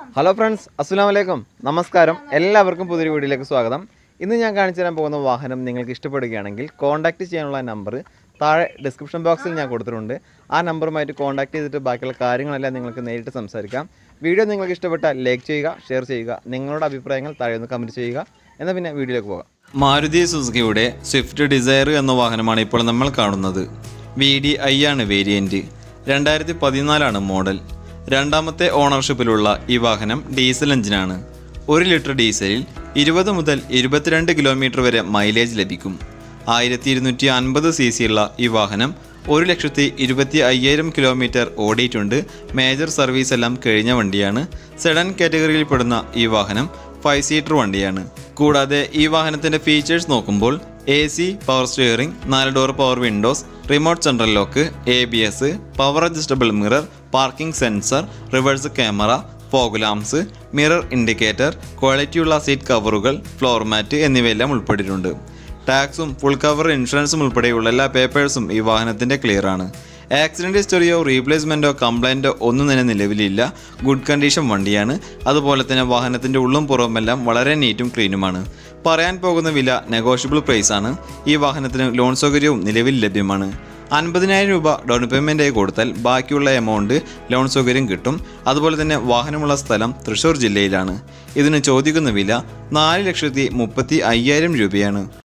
hello friends അസ്സാം വലൈക്കും നമസ്കാരം എല്ലാവർക്കും പുതിയൊരു വീഡിയോയിലേക്ക് സ്വാഗതം ഇന്ന് ഞാൻ കാണിച്ചു തരാൻ പോകുന്ന വാഹനം നിങ്ങൾക്ക് ഇഷ്ടപ്പെടുകയാണെങ്കിൽ കോൺടാക്റ്റ് ചെയ്യാനുള്ള നമ്പർ താഴെ ഡിസ്ക്രിപ്ഷൻ ബോക്സിൽ ഞാൻ കൊടുത്തിട്ടുണ്ട് ആ നമ്പറുമായിട്ട് കോൺടാക്ട് ചെയ്തിട്ട് ബാക്കിയുള്ള കാര്യങ്ങളെല്ലാം നിങ്ങൾക്ക് നേരിട്ട് സംസാരിക്കാം വീഡിയോ നിങ്ങൾക്ക് ഇഷ്ടപ്പെട്ടാൽ ലൈക്ക് ചെയ്യുക ഷെയർ ചെയ്യുക നിങ്ങളുടെ അഭിപ്രായങ്ങൾ താഴെ ഒന്ന് കമൻറ്റ് ചെയ്യുക എന്നാൽ പിന്നെ വീഡിയോയിലേക്ക് പോകാം മാരുതി സുസുക്കിയുടെ സ്വിഫ്റ്റ് ഡിസയർ എന്ന വാഹനമാണ് ഇപ്പോൾ നമ്മൾ കാണുന്നത് വി ഡി ഐ ആണ് വേരിയൻറ്റ് രണ്ടായിരത്തി പതിനാലാണ് മോഡൽ രണ്ടാമത്തെ ഓണർഷിപ്പിലുള്ള ഈ വാഹനം ഡീസൽ എഞ്ചിനാണ് ഒരു ലിറ്റർ ഡീസലിൽ ഇരുപത് മുതൽ ഇരുപത്തിരണ്ട് കിലോമീറ്റർ വരെ മൈലേജ് ലഭിക്കും ആയിരത്തി ഇരുന്നൂറ്റി അൻപത് സി സി ഉള്ള ഈ വാഹനം ഒരു ലക്ഷത്തി ഇരുപത്തി അയ്യായിരം കിലോമീറ്റർ ഓടിയിട്ടുണ്ട് മേജർ സർവീസ് എല്ലാം കഴിഞ്ഞ വണ്ടിയാണ് സെഡൻ കാറ്റഗറിയിൽ പെടുന്ന ഈ വാഹനം ഫൈവ് സീറ്റർ വണ്ടിയാണ് കൂടാതെ ഈ വാഹനത്തിന്റെ ഫീച്ചേഴ്സ് നോക്കുമ്പോൾ എ സി പവർ സ്റ്റിയറിംഗ് നാല് door power windows remote central lock A B S power adjustable mirror parking sensor reverse camera fog lamps mirror indicator ക്വാളിറ്റിയുള്ള സീറ്റ് കവറുകൾ ഫ്ലോർ മാറ്റ് എന്നിവയെല്ലാം ഉൾപ്പെട്ടിട്ടുണ്ട് ടാക്സും ഫുൾ കവർ ഇൻഷുറൻസും ഉൾപ്പെടെയുള്ള എല്ലാ പേപ്പേഴ്സും ഈ വാഹനത്തിന്റെ ക്ലിയർ ആണ് ആക്സിഡന്റ് ഹിസ്റ്ററിയോ റീപ്ലേസ്മെന്റോ കംപ്ലൈന്റോ ഒന്നും തന്നെ നിലവിലില്ല ഗുഡ് കണ്ടീഷൻ വണ്ടിയാണ് അതുപോലെ തന്നെ വാഹനത്തിന്റെ ഉള്ളും പുറവുമെല്ലാം വളരെ നീറ്റും ക്ലീനുമാണ് പറയാൻ പോകുന്ന വില നെഗോഷ്യബിൾ പ്രൈസ് ആണ് ഈ വാഹനത്തിന് ലോൺ സൗകര്യവും നിലവിൽ ലഭ്യമാണ് അൻപതിനായിരം രൂപ ഡൗൺ പേയ്മെൻ്റായി കൊടുത്താൽ ബാക്കിയുള്ള എമൗണ്ട് ലോൺ സൗകര്യം കിട്ടും അതുപോലെ തന്നെ വാഹനമുള്ള സ്ഥലം തൃശ്ശൂർ ജില്ലയിലാണ് ഇതിന് ചോദിക്കുന്ന വില നാല് ലക്ഷത്തി മുപ്പത്തി അയ്യായിരം രൂപയാണ്